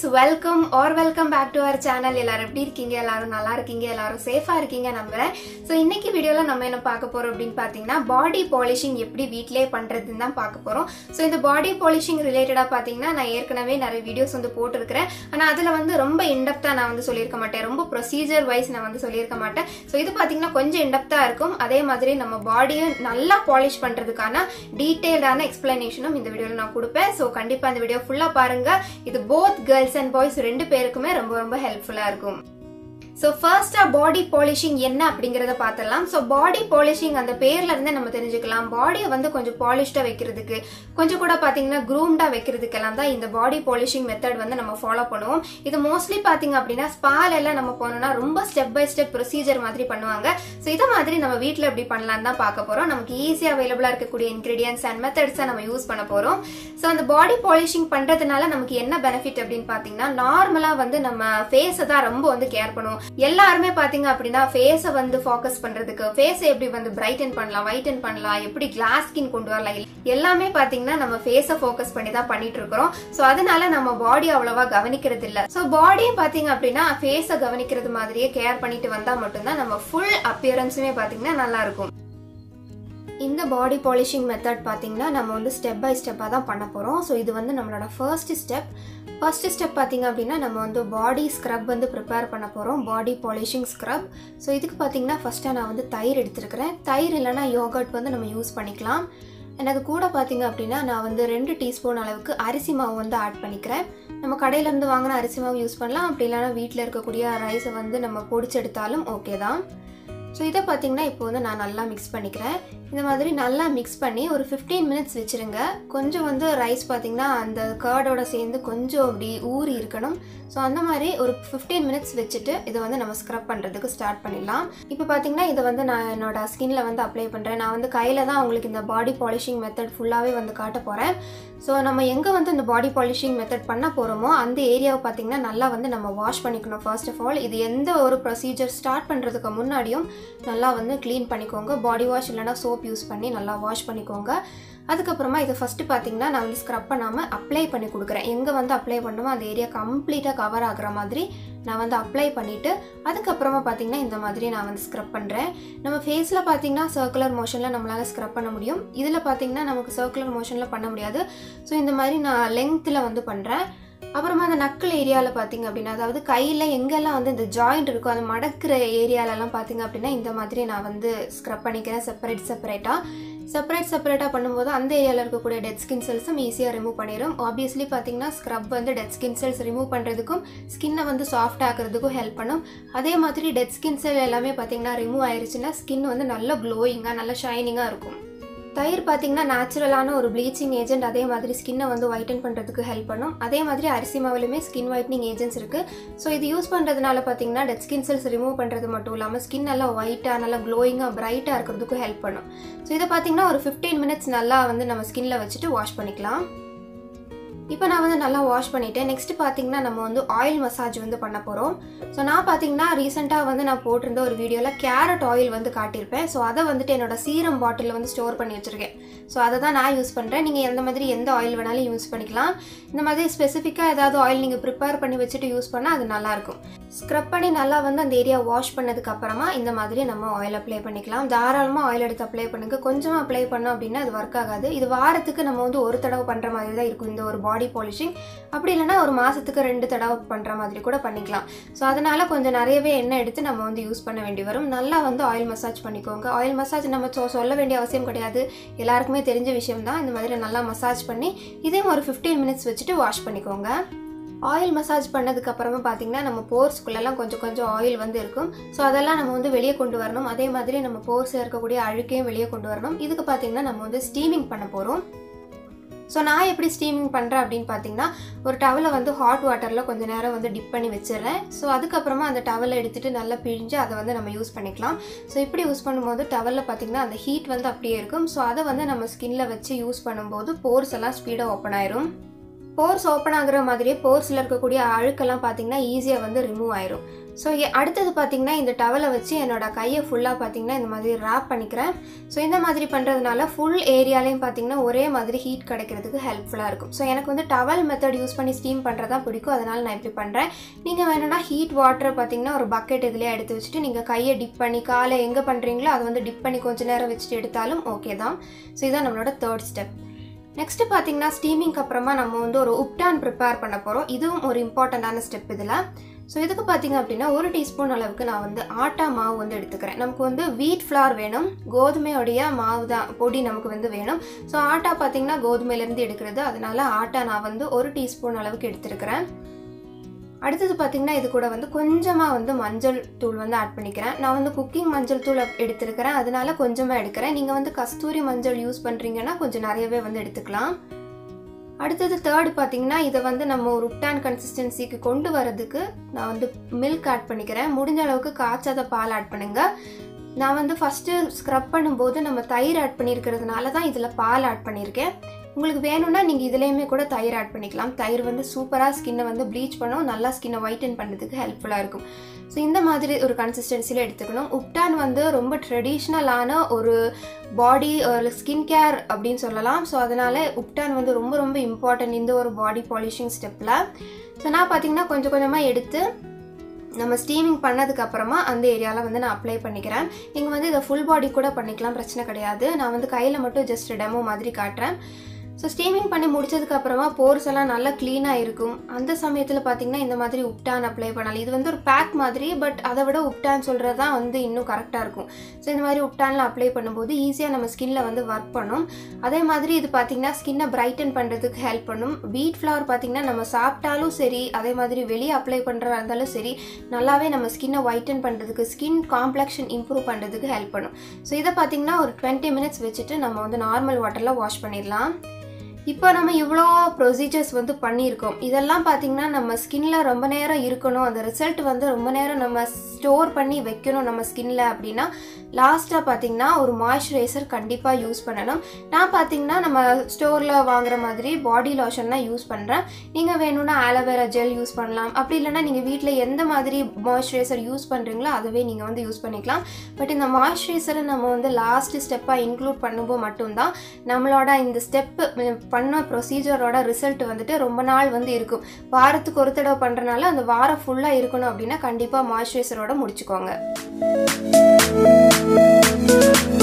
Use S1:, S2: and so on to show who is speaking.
S1: welcome all welcome back to our channel எல்லாரும் எப்படி இருக்கீங்க எல்லாரும் நல்லா இருக்கீங்க எல்லாரும் சேஃபா இருக்கீங்க நம்புறேன் ஸோ இன்னைக்கு வீடியோல நம்ம என்ன பார்க்க போறோம் அப்படின்னு பார்த்தீங்கன்னா பாடி பாலிஷிங் எப்படி வீட்டிலே பண்றதுன்னு தான் பார்க்க போறோம் ஸோ இந்த பாடி பாலிஷிங் ரிலேட்டடா பார்த்தீங்கன்னா நான் ஏற்கனவே நிறைய வீடியோஸ் வந்து போட்டிருக்கிறேன் ஆனால் அதில் வந்து ரொம்ப இன்டெப்தா நான் வந்து சொல்லியிருக்க மாட்டேன் ரொம்ப ப்ரொசீஜர் வைஸ் நான் வந்து சொல்லியிருக்க மாட்டேன் ஸோ இது பார்த்தீங்கன்னா கொஞ்சம் இன்டெப்தா இருக்கும் அதே மாதிரி நம்ம பாடியை நல்லா பாலிஷ் பண்றதுக்கான டீட்டெயில்டான எக்ஸ்பிளனேஷனும் இந்த வீடியோவில் நான் கொடுப்பேன் ஸோ கண்டிப்பாக இந்த வீடியோ ஃபுல்லாக பாருங்க இது போத் கேர்ள்ஸ் அண்ட் பாய்ஸ் ரெண்டு பேருக்குமே ரொம்ப ரொம்ப ஹெல்ப்ஃபுல்லாக இருக்கும் ஸோ ஃபர்ஸ்டா பாடி பாலிஷிங் என்ன அப்படிங்கிறத பார்த்துடலாம் ஸோ பாடி பாலிஷிங் அந்த பேர்ல இருந்தே நம்ம தெரிஞ்சுக்கலாம் பாடியை வந்து கொஞ்சம் பாலிஷ்டா வைக்கிறதுக்கு கொஞ்சம் கூட பார்த்தீங்கன்னா க்ரூம்டா வைக்கிறதுக்கெல்லாம் தான் இந்த பாடி பாலிஷிங் மெத்தட் வந்து நம்ம ஃபாலோ பண்ணுவோம் இது மோஸ்ட்லி பார்த்தீங்க அப்படின்னா ஸ்பால் எல்லாம் நம்ம போனோம்னா ரொம்ப ஸ்டெப் பை ஸ்டெப் ப்ரொசீஜர் மாதிரி பண்ணுவாங்க ஸோ இதை மாதிரி நம்ம வீட்டில் எப்படி பண்ணலாம்னு தான் பார்க்க போறோம் நமக்கு ஈஸியாக அவைலபிளாக இருக்கக்கூடிய இன்கிரீடியன்ஸ் அண்ட் மெத்தட்ஸை நம்ம யூஸ் பண்ண போறோம் ஸோ அந்த பாடி பாலிஷிங் பண்றதுனால நமக்கு என்ன பெனிஃபிட் அப்படின்னு பார்த்தீங்கன்னா நார்மலாக வந்து நம்ம ஃபேஸை தான் ரொம்ப வந்து கேர் பண்ணுவோம் எல்லாருமே பாத்தீங்க அப்படின்னா ஃபேஸை வந்து ஃபோக்கஸ் பண்றதுக்கு ஃபேஸை எப்படி வந்து பிரைட்டன் பண்ணலாம் வைட்டன் பண்ணலாம் எப்படி கிளாஸ் ஸ்கின் கொண்டு வரலாம் எல்லாமே பாத்தீங்கன்னா நம்ம ஃபேஸை ஃபோக்கஸ் பண்ணி தான் பண்ணிட்டு இருக்கிறோம் ஸோ அதனால நம்ம பாடி அவ்வளவா கவனிக்கிறது இல்ல ஸோ பாடியும் பாத்தீங்க அப்படின்னா ஃபேஸை கவனிக்கிறது மாதிரியே கேர் பண்ணிட்டு வந்தா மட்டும்தான் நம்ம ஃபுல் அப்பியரன்ஸுமே பாத்தீங்கன்னா நல்லா இருக்கும் இந்த பாடி பாலிஷிங் மெத்தட் பார்த்தீங்கன்னா நம்ம வந்து ஸ்டெப் பை ஸ்டெப்பாக தான் பண்ண போகிறோம் ஸோ இது வந்து நம்மளோட ஃபர்ஸ்ட் ஸ்டெப் ஃபர்ஸ்ட் ஸ்டெப் பார்த்தீங்க அப்படின்னா நம்ம வந்து பாடி ஸ்க்ரப் வந்து ப்ரிப்பேர் பண்ண போகிறோம் பாடி பாலிஷிங் ஸ்க்ரப் ஸோ இதுக்கு பார்த்தீங்கன்னா ஃபஸ்ட்டாக நான் வந்து தயிர் எடுத்துருக்கிறேன் தயிர் இல்லைனா யோகர்ட் வந்து நம்ம யூஸ் பண்ணிக்கலாம் எனக்கு கூட பார்த்தீங்க அப்படின்னா நான் வந்து ரெண்டு டீஸ்பூன் அளவுக்கு அரிசி மாவு வந்து ஆட் பண்ணிக்கிறேன் நம்ம கடையிலேருந்து வாங்கின அரிசி மாவு யூஸ் பண்ணலாம் அப்படி இல்லைனா வீட்டில் இருக்கக்கூடிய ரைஸை வந்து நம்ம பொடிச்செடுத்தாலும் ஓகே தான் ஸோ இதை பார்த்தீங்கன்னா இப்போ வந்து நான் நல்லா மிக்ஸ் பண்ணிக்கிறேன் இந்த மாதிரி நல்லா மிக்ஸ் பண்ணி ஒரு ஃபிஃப்டீன் மினிட்ஸ் வச்சுருங்க கொஞ்சம் வந்து ரைஸ் பார்த்தீங்கன்னா அந்த கர்டோட சேர்ந்து கொஞ்சம் அப்படி ஊறி இருக்கணும் ஸோ அந்த மாதிரி ஒரு ஃபிஃப்டீன் மினிட்ஸ் வச்சுட்டு இதை வந்து நம்ம ஸ்க்ரப் பண்ணுறதுக்கு ஸ்டார்ட் பண்ணிடலாம் இப்போ பார்த்தீங்கன்னா இதை வந்து நான் என்னோட ஸ்கின்ல வந்து அப்ளை பண்ணுறேன் நான் வந்து கையில் தான் உங்களுக்கு இந்த பாடி பாலிஷிங் மெத்தட் ஃபுல்லாகவே வந்து காட்ட போகிறேன் ஸோ நம்ம எங்கே வந்து இந்த பாடி பாலிஷிங் மெத்தட் பண்ண போகிறோமோ அந்த ஏரியாவை பார்த்தீங்கன்னா நல்லா வந்து நம்ம வாஷ் பண்ணிக்கணும் ஃபர்ஸ்ட் ஆஃப் ஆல் இது எந்த ஒரு ப்ரொசீஜர் ஸ்டார்ட் பண்ணுறதுக்கு முன்னாடியும் நல்லா வந்து க்ளீன் பண்ணிக்கோங்க பாடி வாஷ் இல்லைனா சோப் யூஸ் பண்ணி நல்லா வாஷ் பண்ணிக்கோங்க அதுக்கப்புறமா இதை ஃபஸ்ட்டு பார்த்தீங்கன்னா நான் வந்து ஸ்க்ரப் பண்ணாமல் அப்ளை பண்ணி கொடுக்குறேன் எங்கே வந்து அப்ளை பண்ணுமோ அந்த ஏரியா கம்ப்ளீட்டாக கவர் ஆகுற மாதிரி நான் வந்து அப்ளை பண்ணிவிட்டு அதுக்கப்புறமா பார்த்தீங்கன்னா இந்த மாதிரி நான் வந்து ஸ்க்ரப் பண்ணுறேன் நம்ம ஃபேஸில் பார்த்தீங்கன்னா சர்க்குலர் மோஷனில் நம்மளால் ஸ்க்ரப் பண்ண முடியும் இதில் பார்த்தீங்கன்னா நமக்கு சர்க்குலர் மோஷனில் பண்ண முடியாது ஸோ இந்த மாதிரி நான் லெங்த்தில் வந்து பண்ணுறேன் அப்புறமா அந்த நக்கல் ஏரியாவில் பார்த்தீங்க அப்படின்னா அதாவது கையில் எங்கெல்லாம் வந்து இந்த ஜாயிண்ட் இருக்கோ அந்த மடக்கிற ஏரியாலலாம் பார்த்தீங்க அப்படின்னா இந்த மாதிரி நான் வந்து ஸ்க்ரப் பண்ணிக்கிறேன் செப்பரேட் செப்பரேட்டாக செப்பரேட் செப்பரேட்டாக பண்ணும்போது அந்த ஏரியாவில் இருக்கக்கூடிய டெட் ஸ்கின் செல்ஸும் ஈஸியாக ரிமூவ் பண்ணிடும் ஆப்வியஸ்லி பார்த்தீங்கன்னா ஸ்க்ரப் வந்து டெட் ஸ்கின் செல்ஸ் ரிமூவ் பண்ணுறதுக்கும் ஸ்கின்னை வந்து சாஃப்ட் ஆக்கிறதுக்கும் ஹெல்ப் பண்ணும் அதே மாதிரி டெட் ஸ்கின் செல் எல்லாமே பார்த்தீங்கன்னா ரிமூவ் ஆயிருச்சுன்னா ஸ்கின் வந்து நல்ல க்ளோயிங்காக நல்ல ஷைனிங்காக இருக்கும் தயிர் பார்த்தீங்கன்னா நேச்சுரலான ஒரு ப்ளீச்சிங் ஏஜென்ட் அதே மாதிரி ஸ்கின்னை வந்து ஒயிட்டன் பண்ணுறதுக்கு ஹெல்ப் பண்ணும் அதே மாதிரி அரிசி மாவுலையுமே ஸ்கின் ஒயிட்னிங் ஏஜென்ட்ஸ் இருக்குது ஸோ இது யூஸ் பண்ணுறதுனால பார்த்தீங்கன்னா டெட் ஸ்கின் செல்ஸ் ரிமூவ் பண்ணுறது மட்டும் இல்லாமல் ஸ்கின் நல்லா ஒயிட்டாக நல்லா க்ளோயிங்காக பிரைட்டாக இருக்கிறதுக்கும் ஹெல்ப் பண்ணும் ஸோ இதை பார்த்தீங்கன்னா ஒரு ஃபிஃப்டீன் மினிட்ஸ் நல்லா வந்து நம்ம ஸ்கின்ல வச்சுட்டு வாஷ் பண்ணிக்கலாம் இப்போ நான் வந்து நல்லா வாஷ் பண்ணிவிட்டேன் நெக்ஸ்ட் பார்த்தீங்கன்னா நம்ம வந்து ஆயில் மசாஜ் வந்து பண்ண போகிறோம் ஸோ நான் பார்த்தீங்கன்னா ரீசெண்டாக வந்து நான் போட்டிருந்த ஒரு வீடியோவில் கேரட் ஆயில் வந்து காட்டியிருப்பேன் ஸோ அதை வந்துட்டு என்னோட சீரம் பாட்டிலில் வந்து ஸ்டோர் பண்ணி வச்சுருக்கேன் ஸோ அதை தான் நான் யூஸ் பண்ணுறேன் நீங்கள் எந்த மாதிரி எந்த ஆயில் வேணாலும் யூஸ் பண்ணிக்கலாம் இந்த மாதிரி ஸ்பெசிஃபிக்காக ஏதாவது ஆயில் நீங்கள் ப்ரிப்பேர் பண்ணி வச்சுட்டு யூஸ் பண்ணால் அது நல்லாயிருக்கும் ஸ்க்ரப் பண்ணி நல்லா வந்து அந்த ஏரியா வாஷ் பண்ணதுக்கு அப்புறமா இந்த மாதிரி நம்ம ஆயில் அப்ளை பண்ணிக்கலாம் தாராளமாக ஆயில் எடுத்து அப்ளை பண்ணுங்க கொஞ்சமாக அப்ளை பண்ணோம் அப்படின்னா அது ஒர்க் ஆகாது இது வாரத்துக்கு நம்ம வந்து ஒரு தடவை பண்ணுற மாதிரி தான் இருக்கும் இந்த ஒரு பாடி பாலிஷிங் அப்படி இல்லைனா ஒரு மாதத்துக்கு ரெண்டு தடவை பண்ணுற மாதிரி கூட பண்ணிக்கலாம் ஸோ அதனால் கொஞ்சம் நிறையவே எண்ணெய் எடுத்து நம்ம வந்து யூஸ் பண்ண வேண்டி வரும் நல்லா வந்து ஆயில் மசாஜ் பண்ணிக்கோங்க ஆயில் மசாஜ் நம்ம சொ சொல்ல வேண்டிய அவசியம் கிடையாது எல்லாருக்குமே தெரிஞ்ச விஷயம் தான் இந்த மாதிரி நல்லா மசாஜ் பண்ணி இதே ஒரு ஃபிஃப்டீன் மினிட்ஸ் வச்சுட்டு வாஷ் பண்ணிக்கோங்க ஆயில் மசாஜ் பண்ணதுக்கு அப்புறமா பார்த்தீங்கன்னா நம்ம போர்ஸ்குள்ளெல்லாம் கொஞ்சம் கொஞ்சம் ஆயில் வந்து இருக்கும் ஸோ அதெல்லாம் நம்ம வந்து வெளியே கொண்டு வரணும் அதே மாதிரி நம்ம போர்ஸில் இருக்கக்கூடிய அழுக்கையும் வெளியே கொண்டு வரணும் இதுக்கு பார்த்தீங்கன்னா நம்ம வந்து ஸ்டீமிங் பண்ண போகிறோம் ஸோ நான் எப்படி ஸ்டீமிங் பண்ணுறேன் அப்படின்னு பார்த்தீங்கன்னா ஒரு டவலை வந்து ஹாட் வாட்டரில் கொஞ்சம் நேரம் வந்து டிப் பண்ணி வச்சிடுறேன் ஸோ அதுக்கப்புறமா அந்த டவலை எடுத்துகிட்டு நல்லா பிழிஞ்சு அதை வந்து நம்ம யூஸ் பண்ணிக்கலாம் ஸோ இப்படி யூஸ் பண்ணும்போது டவலில் பார்த்தீங்கன்னா அந்த ஹீட் வந்து அப்படியே இருக்கும் ஸோ அதை வந்து நம்ம ஸ்கின்ல வச்சு யூஸ் பண்ணும்போது போர்ஸ் எல்லாம் ஸ்பீடாக ஓப்பன் ஆயிரும் போர்ஸ் ஓப்பன் ஆகுற மாதிரியே போர்ஸில் இருக்கக்கூடிய அழுக்கெல்லாம் பார்த்தீங்கன்னா ஈஸியாக வந்து ரிமூவ் ஆயிரும் ஸோ அடுத்தது பார்த்தீங்கன்னா இந்த டவலை வச்சு என்னோட கையை ஃபுல்லாக பார்த்தீங்கன்னா இந்த மாதிரி ரேப் பண்ணிக்கிறேன் ஸோ இந்த மாதிரி பண்ணுறதுனால ஃபுல் ஏரியாலையும் பார்த்தீங்கன்னா ஒரே மாதிரி ஹீட் கிடைக்கிறதுக்கு ஹெல்ப்ஃபுல்லாக இருக்கும் ஸோ எனக்கு வந்து டவல் மெத்தட் யூஸ் பண்ணி ஸ்டீம் பண்ணுறதா பிடிக்கும் அதனால் நான் இப்படி பண்ணுறேன் நீங்கள் வேணும்னா ஹீட் வாட்டரை பார்த்தீங்கன்னா ஒரு பக்கெட் இதிலே எடுத்து வச்சுட்டு நீங்கள் கையை டிப் பண்ணி காலை எங்கே பண்ணுறீங்களோ அதை வந்து டிப் பண்ணி கொஞ்ச நேரம் வச்சுட்டு எடுத்தாலும் ஓகே தான் ஸோ இதான் நம்மளோட தேர்ட் ஸ்டெப் நெக்ஸ்ட்டு பார்த்தீங்கன்னா ஸ்டீமிங்க்கு அப்புறமா நம்ம வந்து ஒரு உப்டான் ப்ரிப்பேர் பண்ண போகிறோம் இதுவும் ஒரு இம்பார்ட்டண்ட்டான ஸ்டெப் இதில் ஸோ இதுக்கு பார்த்தீங்க அப்படின்னா ஒரு டீஸ்பூன் அளவுக்கு நான் வந்து ஆட்டா மாவு வந்து எடுத்துக்கிறேன் நமக்கு வந்து வீட் ஃப்ளார் வேணும் கோதுமையோடைய மாவு தான் பொடி நமக்கு வந்து வேணும் ஸோ ஆட்டா பார்த்தீங்கன்னா கோதுமையிலேருந்து எடுக்கிறது அதனால ஆட்டா நான் வந்து ஒரு டீஸ்பூன் அளவுக்கு எடுத்துருக்கிறேன் அடுத்தது பார்த்திங்கன்னா இது கூட வந்து கொஞ்சமாக வந்து மஞ்சள் தூள் வந்து ஆட் பண்ணிக்கிறேன் நான் வந்து குக்கிங் மஞ்சள் தூள் எடுத்துருக்கிறேன் அதனால கொஞ்சமாக எடுக்கிறேன் நீங்கள் வந்து கஸ்தூரி மஞ்சள் யூஸ் பண்ணுறீங்கன்னா கொஞ்சம் நிறையவே வந்து எடுத்துக்கலாம் அடுத்தது தேர்டு பார்த்தீங்கன்னா இதை வந்து நம்ம ஒரு உப்டான் கன்சிஸ்டன்சிக்கு கொண்டு வரதுக்கு நான் வந்து மில்க் ஆட் பண்ணிக்கிறேன் முடிஞ்ச அளவுக்கு காய்ச்சாத பால் ஆட் பண்ணுங்க நான் வந்து ஃபஸ்ட்டு ஸ்க்ரப் பண்ணும்போது நம்ம தயிர் ஆட் பண்ணியிருக்கிறதுனால தான் இதில் பால் ஆட் பண்ணியிருக்கேன் உங்களுக்கு வேணும்னா நீங்கள் இதுலேயுமே கூட தயிர் ஆட் பண்ணிக்கலாம் தயிர் வந்து சூப்பராக ஸ்கின்னை வந்து ப்ளீச் பண்ணும் நல்லா ஸ்கின்னை ஒயிட்டன் பண்ணுறதுக்கு ஹெல்ப்ஃபுல்லாக இருக்கும் ஸோ இந்த மாதிரி ஒரு கன்சிஸ்டன்சியில் எடுத்துக்கணும் உப்டான் வந்து ரொம்ப ட்ரெடிஷ்னலான ஒரு பாடி ஒரு ஸ்கின் கேர் அப்படின்னு சொல்லலாம் ஸோ அதனால் உப்டான் வந்து ரொம்ப ரொம்ப இம்பார்ட்டன்ட் இந்த ஒரு பாடி பாலிஷிங் ஸ்டெப்பில் ஸோ நான் பார்த்தீங்கன்னா கொஞ்சம் கொஞ்சமாக எடுத்து நம்ம ஸ்டீமிங் பண்ணதுக்கு அப்புறமா அந்த ஏரியாவில் வந்து நான் அப்ளை பண்ணிக்கிறேன் நீங்கள் வந்து இதை ஃபுல் பாடி கூட பண்ணிக்கலாம் பிரச்சனை கிடையாது நான் வந்து கையில் மட்டும் ஜஸ்ட் டெமோ மாதிரி காட்டுறேன் ஸோ ஸ்டீமிங் பண்ணி முடிச்சதுக்கு அப்புறமா போர்ஸ் எல்லாம் நல்லா க்ளீனாக இருக்கும் அந்த சமயத்தில் பார்த்தீங்கன்னா இந்த மாதிரி உப்டான் அப்ளை பண்ணலாம் இது வந்து ஒரு பேக் மாதிரி பட் அதை விட உப்டான் சொல்கிறது தான் வந்து இன்னும் கரெக்டாக இருக்கும் ஸோ இந்த மாதிரி உப்டானில் அப்ளை பண்ணும்போது ஈஸியாக நம்ம ஸ்கின்ல வந்து ஒர்க் பண்ணும் அதே மாதிரி இது பார்த்தீங்கன்னா ஸ்கின்னை பிரைட்டன் பண்ணுறதுக்கு ஹெல்ப் பண்ணும் வீட் ஃப்ளவர் பார்த்தீங்கன்னா நம்ம சாப்பிட்டாலும் சரி அதே மாதிரி வெளியே அப்ளை பண்ணுறதா இருந்தாலும் சரி நல்லாவே நம்ம ஸ்கின்னை ஒயிட்டன் பண்ணுறதுக்கு ஸ்கின் காம்ப்ளெக்ஷன் இம்ப்ரூவ் பண்ணுறதுக்கு ஹெல்ப் பண்ணும் ஸோ இதை பார்த்தீங்கன்னா ஒரு டுவெண்ட்டி மினிட்ஸ் வச்சுட்டு நம்ம வந்து நார்மல் வாட்டரில் வாஷ் பண்ணிடலாம் இப்போ நம்ம இவ்வளோ ப்ரொசீஜர்ஸ் வந்து பண்ணியிருக்கோம் இதெல்லாம் பார்த்திங்கன்னா நம்ம ஸ்கின்ல ரொம்ப நேரம் இருக்கணும் அந்த ரிசல்ட் வந்து ரொம்ப நேரம் நம்ம ஸ்டோர் பண்ணி வைக்கணும் நம்ம ஸ்கின்ல அப்படின்னா லாஸ்ட்டாக பார்த்தீங்கன்னா ஒரு மாய்ஸ்சரைசர் கண்டிப்பாக யூஸ் பண்ணணும் நான் பார்த்தீங்கன்னா நம்ம ஸ்டோரில் வாங்குற மாதிரி பாடி லோஷன்லாம் யூஸ் பண்ணுறேன் நீங்கள் வேணும்னா ஆலோவேரா ஜெல் யூஸ் பண்ணலாம் அப்படி இல்லைனா நீங்கள் வீட்டில் எந்த மாதிரி மாய்ஸ்சரைசர் யூஸ் பண்ணுறீங்களோ அதுவே நீங்கள் வந்து யூஸ் பண்ணிக்கலாம் பட் இந்த மாய்ஸ்சரைசரை நம்ம வந்து லாஸ்ட் ஸ்டெப்பாக இன்க்ளூட் பண்ணும்போது மட்டும்தான் நம்மளோட இந்த ஸ்டெப் பண்ண ப்ரொசீஜரோட ரிசல்ட் வந்துட்டு ரொம்ப நாள் வந்து இருக்கும் வாரத்துக்கு ஒரு தடவை பண்ணுறனால அந்த வாரம் ஃபுல்லாக இருக்கணும் அப்படின்னா கண்டிப்பாக மாய்ஸ்சரைசரோட முடிச்சுக்கோங்க